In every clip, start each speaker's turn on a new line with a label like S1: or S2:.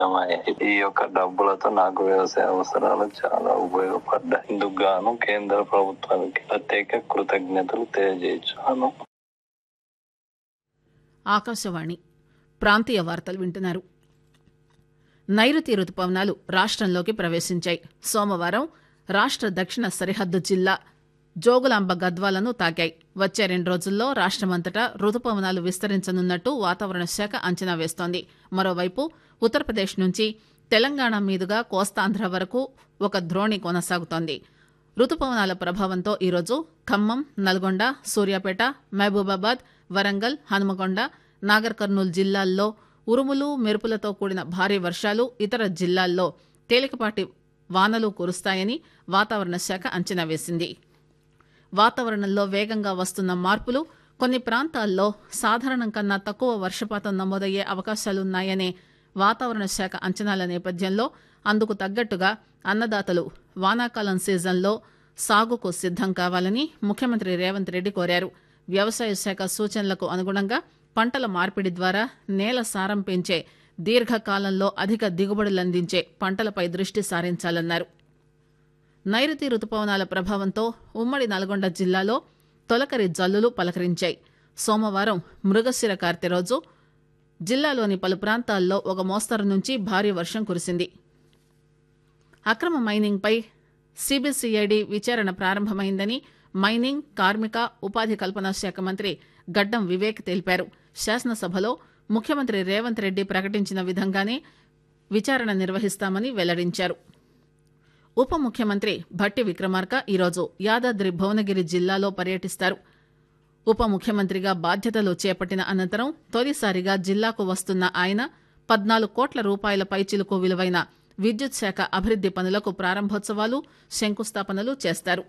S1: అయ్యాయి. ఈ యొక్క డబ్బులతో నాకు వ్యవసాయ అవసరాలు చాలా ఉపయోగపడ్డాయి ఇందుకు గాను కేంద్ర ప్రభుత్వానికి ప్రత్యేక కృతజ్ఞతలు తెలియజేయచ్చాను
S2: ఆకాశవాణి ప్రాంతీయ వార్తలు వింటున్నారు నైరుతి రుతుపవనాలు రాష్ట్రంలోకి ప్రవేశించాయి సోమవారం రాష్ట్ర దక్షిణ సరిహద్దు జిల్లా జోగులాంబ గద్వాలను తాకాయి వచ్చే రెండు రోజుల్లో రాష్ట్రమంతటా రుతుపవనాలు విస్తరించనున్నట్టు వాతావరణ శాఖ అంచనా వేస్తోంది మరోవైపు ఉత్తరప్రదేశ్ నుంచి తెలంగాణ మీదుగా కోస్తాంధ్ర వరకు ఒక ద్రోణి కొనసాగుతోంది రుతుపవనాల ప్రభావంతో ఈరోజు ఖమ్మం నల్గొండ సూర్యాపేట మహబూబాబాద్ వరంగల్ హనుమకొండ నాగర్ కర్నూలు జిల్లాల్లో ఉరుములు మెరుపులతో కూడిన భారీ వర్షాలు ఇతర జిల్లాల్లో తేలికపాటి వానలు కురుస్తాయని వాతావరణ శాఖ అంచనా వేసింది వాతావరణంలో వేగంగా వస్తున్న మార్పులు కొన్ని ప్రాంతాల్లో సాధారణం కన్నా తక్కువ వర్షపాతం నమోదయ్యే అవకాశాలున్నాయనే వాతావరణ శాఖ అంచనాల నేపథ్యంలో అందుకు తగ్గట్టుగా అన్నదాతలు వానాకాలం సీజన్లో సాగుకు సిద్దం కావాలని ముఖ్యమంత్రి రేవంత్ రెడ్డి కోరారు వ్యవసాయ శాఖ సూచనలకు అనుగుణంగా పంటల మార్పిడి ద్వారా నేల సారం పెంచే దీర్ఘకాలంలో అధిక దిగుబడులందించే పంటలపై దృష్టి సారించాలన్నారు నైరుతి రుతుపవనాల ప్రభావంతో ఉమ్మడి నల్గొండ జిల్లాలో తొలకరి జల్లులు పలకరించాయి సోమవారం మృగశిర కార్తె రోజు జిల్లాలోని పలు ప్రాంతాల్లో ఒక మోస్తరు నుంచి భారీ వర్షం కురిసింది అక్రమ మైనింగ్పై సిబిసిఐడి విచారణ ప్రారంభమైందని మైనింగ్ కార్మిక ఉపాధి కల్పన శాఖ మంత్రి గడ్డం వివేక్ తెలిపారు శాసనసభలో ముఖ్యమంత్రి రేవంత్ రెడ్డి ప్రకటించిన విధంగానే విచారణ నిర్వహిస్తామని వెల్లడించారు ఉప ముఖ్యమంత్రి భట్టి విక్రమార్క ఈరోజు యాదాద్రి భువనగిరి జిల్లాలో పర్యటిస్తారు ఉప ముఖ్యమంత్రిగా బాధ్యతలు చేపట్టిన అనంతరం తొలిసారిగా జిల్లాకు వస్తున్న ఆయన పద్నాలుగు కోట్ల రూపాయల పైచిలుకు విలువైన విద్యుత్ శాఖ అభివృద్ది పనులకు ప్రారంభోత్సవాలు శంకుస్థాపనలు చేస్తారు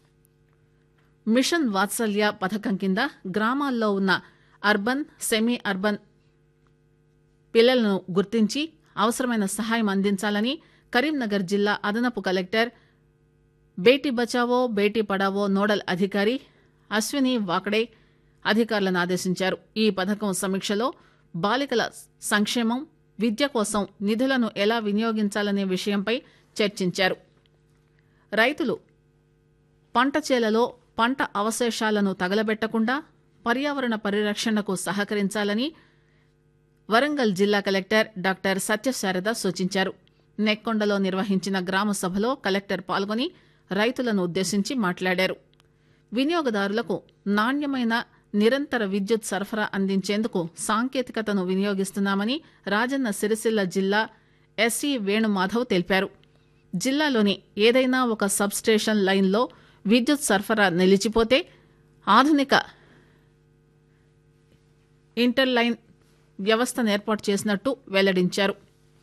S2: మిషన్ వాత్సల్య పథకం కింద గ్రామాల్లో ఉన్న అర్బన్ సెమీ అర్బన్ పిల్లలను గుర్తించి అవసరమైన సహాయం అందించాలని కరీంనగర్ జిల్లా అదనపు కలెక్టర్ బేటీ బచావో బేటీ పడావో నోడల్ అధికారి అశ్విని వాకడే అధికారులను ఆదేశించారు ఈ పథకం సమీక్షలో బాలికల సంక్షేమం విద్య కోసం నిధులను ఎలా వినియోగించాలనే విషయంపై చర్చించారు రైతులు పంట చేలలో పంట అవశేషాలను తగలబెట్టకుండా పర్యావరణ పరిరక్షణకు సహకరించాలని వరంగల్ జిల్లా కలెక్టర్ డాక్టర్ సత్యశారద సూచించారు నెక్కొండలో నిర్వహించిన గ్రామ సభలో కలెక్టర్ పాల్గొని రైతులను ఉద్దేశించి మాట్లాడారు వినియోగదారులకు నాణ్యమైన నిరంతర విద్యుత్ సరఫరా అందించేందుకు సాంకేతికతను వినియోగిస్తున్నామని రాజన్న సిరిసిల్ల జిల్లా ఎస్సీ వేణుమాధవ్ తెలిపారు జిల్లాలోని ఏదైనా ఒక సబ్ స్టేషన్ లైన్లో విద్యుత్ సరఫరా నిలిచిపోతే ఆధునిక ఇంటర్ లైన్ వ్యవస్థను ఏర్పాటు చేసినట్టు వెల్లడించారు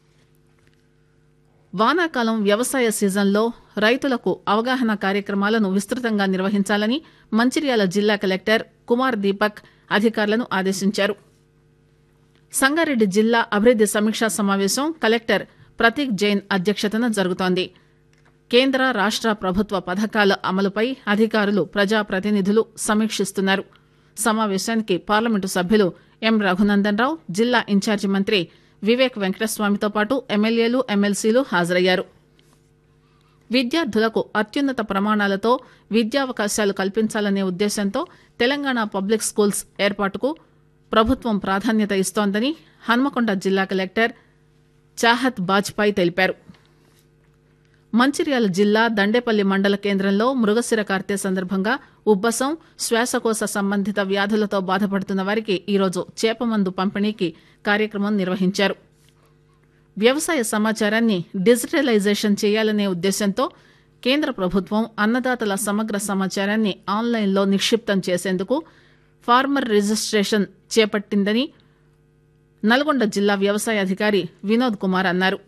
S2: వానాకాలం వ్యవసాయ సీజన్లో రైతులకు అవగాహన కార్యక్రమాలను విస్తృతంగా నిర్వహించాలని మంచిర్యాల జిల్లా కలెక్టర్ కుమార్ దీపక్ అధికారులను ఆదేశించారు సంగారెడ్డి జిల్లా అభివృద్ది సమీక్షా సమావేశం కలెక్టర్ ప్రతీక్ జైన్ అధ్యక్షతన జరుగుతోంది కేంద్ర రాష్ట ప్రభుత్వ పథకాల అమలుపై అధికారులు ప్రజాప్రతినిధులు సమీక్షిస్తున్నారు సమావేశానికి పార్లమెంటు సభ్యులు ఎం రఘునందన్ రావు జిల్లా ఇన్ఛార్జి మంత్రి వివేక్ వెంకటస్వామితో పాటు ఎమ్మెల్యేలు ఎమ్మెల్సీలు హాజరయ్యారు విద్యార్థులకు అత్యున్నత ప్రమాణాలతో విద్యావకాశాలు కల్పించాలనే ఉద్దేశంతో తెలంగాణ పబ్లిక్ స్కూల్స్ ఏర్పాటుకు ప్రభుత్వం ప్రాధాన్యత ఇస్తోందని హన్మకొండ జిల్లా కలెక్టర్ చాహత్ బాజ్పాయ్ తెలిపారు మంచిర్యాల జిల్లా దండేపల్లి మండల కేంద్రంలో మృగశిర కార్తె సందర్భంగా ఉబ్బసం శ్వాసకోశ సంబంధిత వ్యాధులతో బాధపడుతున్న వారికి ఈరోజు చేపమందు పంపిణీకి కార్యక్రమం నిర్వహించారు వ్యవసాయ సమాచారాన్ని డిజిటలైజేషన్ చేయాలనే ఉద్దేశంతో కేంద్ర ప్రభుత్వం అన్నదాతల సమగ్ర సమాచారాన్ని ఆన్లైన్లో నిక్షిప్తం చేసేందుకు ఫార్మర్ రిజిస్ట్రేషన్ చేపట్టిందని నల్గొండ జిల్లా వ్యవసాయ అధికారి వినోద్ కుమార్ అన్నారు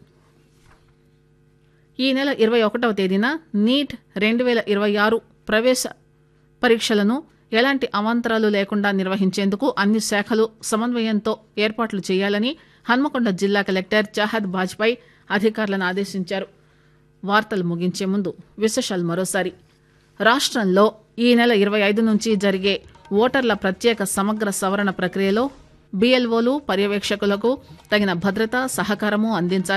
S2: ఈ నెల ఇరవై ఒకటవ తేదీన నీట్ రెండు వేల ఇరవై ఆరు ప్రవేశ పరీక్షలను ఎలాంటి అవాంతరాలు లేకుండా నిర్వహించేందుకు అన్ని శాఖలు సమన్వయంతో ఏర్పాట్లు చేయాలని హన్మకొండ జిల్లా కలెక్టర్ చాహద్ బాజ్పాయ్ అధికారులను ఆదేశించారు వార్తలు ముగించే ముందు విశేషాలు మరోసారి రాష్ట్రంలో ఈ నెల ఇరవై ఐదు నుంచి జరిగే ఓటర్ల ప్రత్యేక సమగ్ర సవరణ ప్రక్రియలో బీఎల్ఓలు పర్యవేక్షకులకు తగిన భద్రత సహకారము అందించాలి